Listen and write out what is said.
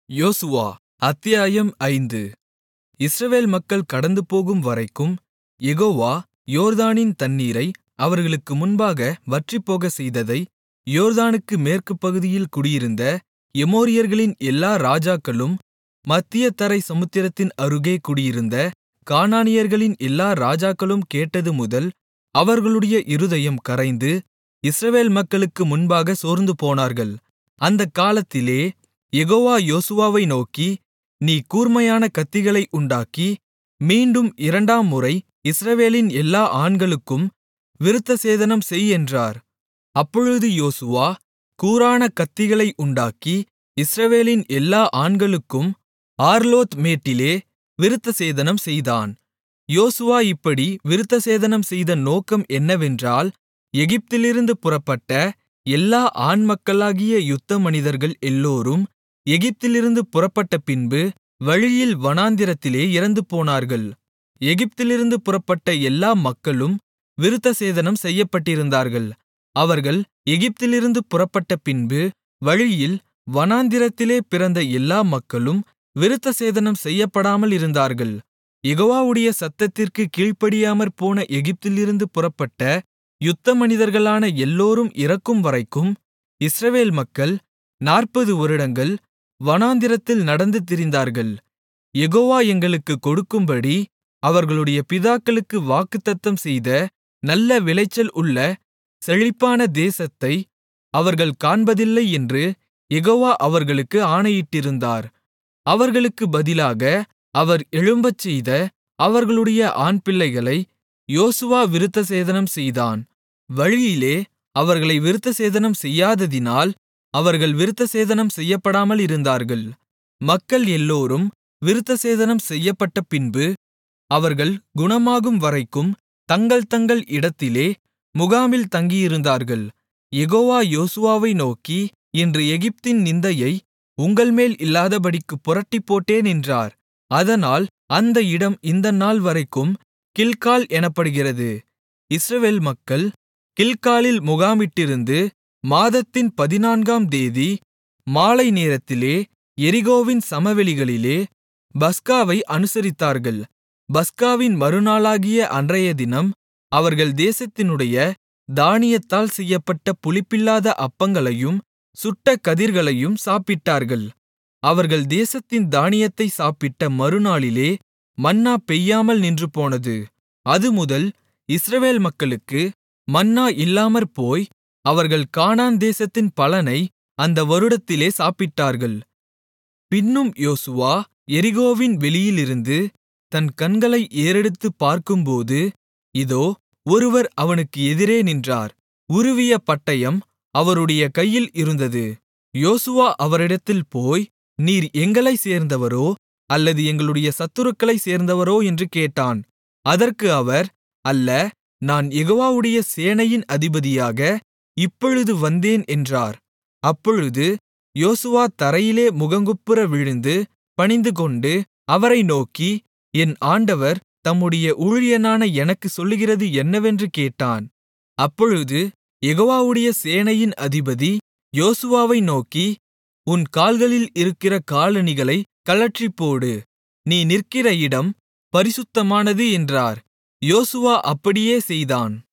யோசுவா அத்தியாயம் ஐந்து இஸ்ரவேல் மக்கள் கடந்துபோகும் வரைக்கும் யெகோவா யோர்தானின் தண்ணீரை அவர்களுக்கு முன்பாக வற்றிப்போகச்செய்ததை யோர்தானுக்கு மேற்கு பகுதியில் குடியிருந்த எமோரியர்களின் எல்லா ராஜாக்களும் மத்திய தரை சமுத்திரத்தின் அருகே குடியிருந்த கானானியர்களின் எல்லா ராஜாக்களும் கேட்டதுமுதல் அவர்களுடைய இருதயம் கரைந்து இஸ்ரவேல் மக்களுக்கு முன்பாக சோர்ந்துபோனார்கள் அந்தக் காலத்திலே யெகோவா யோசுவாவை நோக்கி நீ கூர்மையான கத்திகளை உண்டாக்கி மீண்டும் இரண்டாம் முறை இஸ்ரவேலின் எல்லா ஆண்களுக்கும் விருத்தசேதனம் செய் என்றார் அப்பொழுது யோசுவா கூரான கத்திகளை உண்டாக்கி இஸ்ரவேலின் எல்லா ஆண்களுக்கும் ஆர்லோத் மேட்டிலே விருத்தசேதனம் செய்தான் யோசுவா இப்படி விருத்தசேதனம் செய்த நோக்கம் என்னவென்றால் எகிப்திலிருந்து புறப்பட்ட எல்லா ஆண்மக்களாகிய யுத்த மனிதர்கள் எல்லோரும் எகிப்திலிருந்து புறப்பட்டபின்பு வழியில் வனாந்திரத்திலே இறந்துபோனார்கள் எகிப்திலிருந்து புறப்பட்ட எல்லா மக்களும் விருத்தசேதனம் செய்யப்பட்டிருந்தார்கள் அவர்கள் எகிப்திலிருந்து புறப்பட்டபின்பு வழியில் வனாந்திரத்திலே பிறந்த எல்லா மக்களும் விருத்தசேதனம் செய்யப்படாமல் இருந்தார்கள் யெகோவாவுடைய சத்தத்திற்குக் கீழ்ப்படியாமற்போன எகிப்திலிருந்து புறப்பட்ட யுத்த மனிதர்களான எல்லோரும் இறக்கும்வரைக்கும் இஸ்ரவேல் மக்கள் நாற்பது வருடங்கள் வனாந்திரத்தில் நடந்து திரிந்தார்கள் யெகோவா எங்களுக்குக் கொடுக்கும்படி அவர்களுடைய பிதாக்களுக்கு வாக்குத்தத்தம் செய்த நல்ல விளைச்சல் உள்ள செழிப்பான தேசத்தை அவர்கள் காண்பதில்லை என்று யெகோவா அவர்களுக்கு ஆணையிட்டிருந்தார் அவர்களுக்கு பதிலாக அவர் எழும்பச்செய்த அவர்களுடைய ஆண்பிள்ளைகளை யோசுவா விருத்தசேதனம் செய்தான் வழியிலே அவர்களை விருத்தசேதனம் செய்யாததினால் அவர்கள் விருத்தசேதனம் செய்யப்படாமல் இருந்தார்கள் மக்கள் எல்லோரும் விருத்தசேதனம் செய்யப்பட்ட பின்பு அவர்கள் குணமாகும் வரைக்கும் தங்கள் தங்கள் இடத்திலே முகாமில் தங்கியிருந்தார்கள் யெகோவா யோசுவாவை நோக்கி இன்று எகிப்தின் நிந்தையை உங்கள்மேல் இல்லாதபடிக்குப் புரட்டிப்போட்டேன் என்றார் அதனால் அந்த இடம் இந்த நாள் வரைக்கும் கில்கால் எனப்படுகிறது இஸ்ரவேல் மக்கள் கில்காலில் முகாமிட்டிருந்து மாதத்தின் பதினான்காம் தேதி மாலை நேரத்திலே எரிகோவின் சமவெளிகளிலே பஸ்காவை அனுசரித்தார்கள் பஸ்காவின் மறுநாளாகிய அன்றையதினம் அவர்கள் தேசத்தினுடைய தானியத்தால் செய்யப்பட்ட புளிப்பில்லாத அப்பங்களையும் சுட்ட கதிர்களையும் சாப்பிட்டார்கள் அவர்கள் தேசத்தின் தானியத்தை சாப்பிட்ட மறுநாளிலே மன்னா பெய்யாமல் நின்றுபோனது அதுமுதல் இஸ்ரவேல் மக்களுக்கு மன்னா இல்லாமற்போய் அவர்கள் கானான் தேசத்தின் பலனை அந்த வருடத்திலே சாப்பிட்டார்கள் பின்னும் யோசுவா எரிகோவின் வெளியிலிருந்து தன் கண்களை ஏறெடுத்துப் பார்க்கும்போது இதோ ஒருவர் அவனுக்கு எதிரே நின்றார் உருவிய பட்டயம் அவருடைய கையில் இருந்தது யோசுவா அவரிடத்தில் போய் நீர் எங்களைச் சேர்ந்தவரோ அல்லது எங்களுடைய சத்துருக்களைச் சேர்ந்தவரோ என்று கேட்டான் அதற்கு அவர் அல்ல நான் யெகோவாவுடைய சேனையின் அதிபதியாக இப்பொழுது வந்தேன் என்றார் அப்பொழுது யோசுவா தரையிலே முகங்குப்புற விழுந்து பணிந்துகொண்டு அவரை நோக்கி என் ஆண்டவர் தம்முடைய ஊழியனான எனக்குச் சொல்லுகிறது என்னவென்று கேட்டான் அப்பொழுது யெகோவாவுடைய சேனையின் அதிபதி யோசுவாவை நோக்கி உன் கால்களில் இருக்கிற காலணிகளை கழற்றிப்போடு நீ நிற்கிற இடம் பரிசுத்தமானது என்றார் யோசுவா அப்படியே செய்தான்